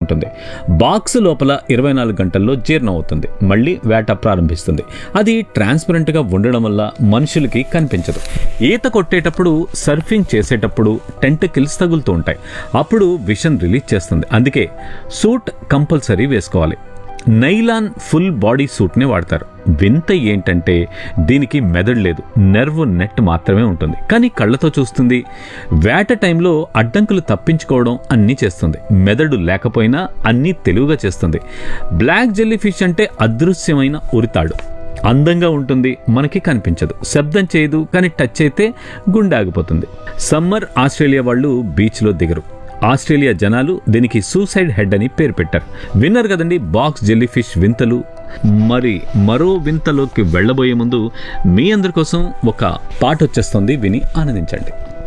తీసుకుంటుంది బాక్స్ లోపల ఇరవై నాలుగు గంటల్లో జీర్ణం అవుతుంది మళ్ళీ వేట ప్రారంభిస్తుంది అది ట్రాన్స్పరెంట్గా ఉండడం వల్ల మనుషులకి కనిపించదు ఈత కొట్టేటప్పుడు సర్ఫింగ్ చేసేటప్పుడు టెంటకిల్స్ తగులుతూ ఉంటాయి అప్పుడు విషన్ రిలీజ్ చేస్తుంది అందుకే సూట్ కంపల్సరీ వేసుకోవాలి నైలాన్ ఫుల్ బాడీ సూట్నే వాడతారు వింత ఏంటంటే దీనికి మెదడు లేదు నెర్వ్ నెట్ మాత్రమే ఉంటుంది కానీ కళ్ళతో చూస్తుంది వేట టైంలో అడ్డంకులు తప్పించుకోవడం అన్నీ చేస్తుంది మెదడు లేకపోయినా అన్నీ తెలివిగా చేస్తుంది బ్లాక్ జెల్లీ ఫిష్ అంటే అదృశ్యమైన ఉరితాడు అందంగా ఉంటుంది మనకి కనిపించదు శబ్దం చేయదు కానీ టచ్ అయితే గుండె ఆగిపోతుంది సమ్మర్ ఆస్ట్రేలియా వాళ్ళు బీచ్లో దిగరు ఆస్ట్రేలియా జనాలు దీనికి సూసైడ్ హెడ్ అని పేరు పెట్టారు విన్నారు కదండి బాక్స్ జెల్లీ ఫిష్ వింతలు మరి మరో వింతలోకి వెళ్ళబోయే ముందు మీ అందరి కోసం ఒక పాట వచ్చేస్తుంది విని ఆనందించండి